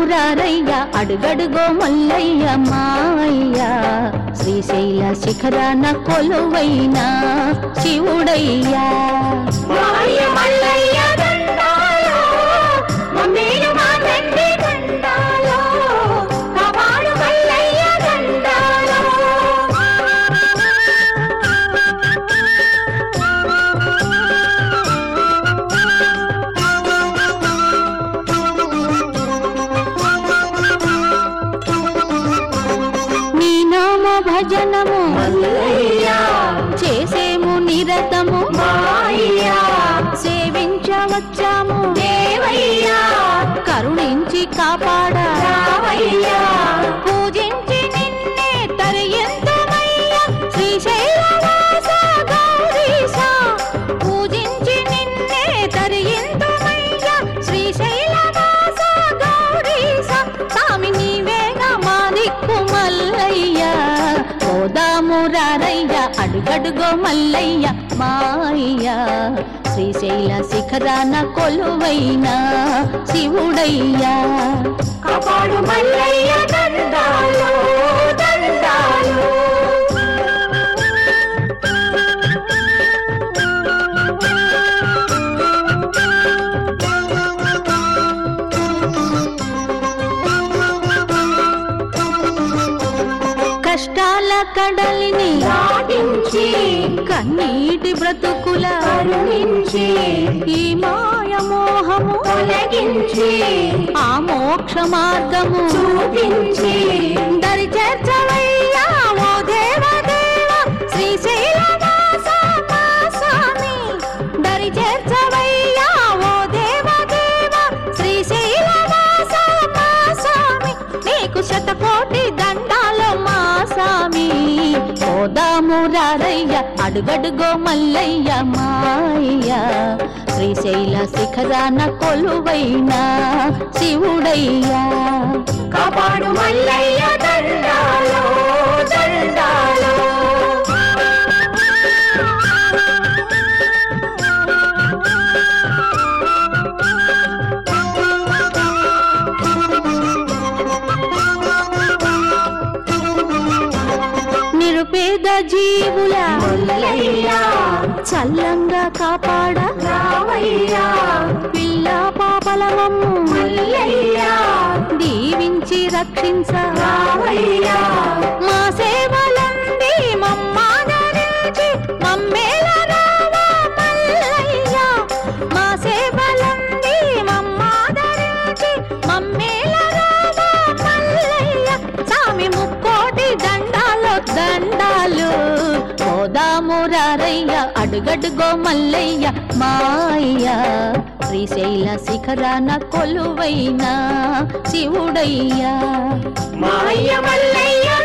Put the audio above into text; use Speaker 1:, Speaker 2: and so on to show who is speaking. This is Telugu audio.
Speaker 1: పోదామురారయ్య అడుగడుగో మల్లయ్య మాయ్య శ్రీశైల శిఖరాన కొలువైన శివుడయ్యా
Speaker 2: మాయ మల్లయ్య దండాలో మమ్మీలు మా తండ్రి దండాలో కాపాడు మల్లయ్య దండాలో
Speaker 1: నీ నామ భజనము
Speaker 2: మల్లయ్య
Speaker 1: చేసేము నిరతము
Speaker 2: మాయ
Speaker 1: సేవించవచ్చాము
Speaker 2: దేవయ్య
Speaker 1: కరుణించి కాపాడా
Speaker 2: రావయ్య
Speaker 1: పూజించి నిన్నే తరయంతమయ్య శ్రీశైలవాస గౌరీశ పూజించి నిన్నే తరయంతమయ్య శ్రీశైలవాస గౌరీశ స్వామి నీవేగా మా దిక్కు మల్లయ్య పోదామురారయ్య అడుగడుగో మల్లయ్య మాయ్య శ్రీశైల శిఖరాన కొలువైన శివుడయ్యా
Speaker 2: కాపాడు మల్లయ్య దండాలో దండాలో
Speaker 1: కష్టాల కడలిని
Speaker 2: దాటించి
Speaker 1: కన్నీటి బ్రతుకుల
Speaker 2: కరుణించి
Speaker 1: ఈ మాయ మోహము
Speaker 2: తొలగించి
Speaker 1: ఆ మోక్ష మార్గము
Speaker 2: చూపించి
Speaker 1: దరి చేర్చవయ్యా ఓ దేవదేవ శ్రీశైలవాస మా స్వామి దరి చేర్చవయ్యా ఓ దేవదేవ శ్రీశైలవాస మా స్వామి నీకు శతకోటి దండాలు మా స్వామి పోదామురారయ్య అడుగడుగో మల్లయ్య మాయ్య శ్రీశైల శిఖరాన కొలువైన శివుడయ్యా
Speaker 2: కాపాడు మల్లయ్య దండాలో దండాలో
Speaker 1: నిరుపేద జీవుల
Speaker 2: మల్లయ్య
Speaker 1: చల్లంగా కాపాడ
Speaker 2: రావయ్య
Speaker 1: పిల్ల పాపలమమ్ము
Speaker 2: మల్లయ్య
Speaker 1: దీవించి రక్షించ
Speaker 2: రావయ్య
Speaker 1: మా సేవలంది మమ్మాదరించి మమ్మేల రావా మల్లయ్య మా సేవలంది మమ్మాదరించి మమ్మేల రావా మల్లయ్య స్వామి ముక్కోటి దండాలు దండాలు పోదామురారయ్య అడుగడుగో మల్లయ్య మాయ్య శ్రీశైల శిఖరాన కొలువైన శివుడయ్యా
Speaker 2: మాయ మల్లయ్య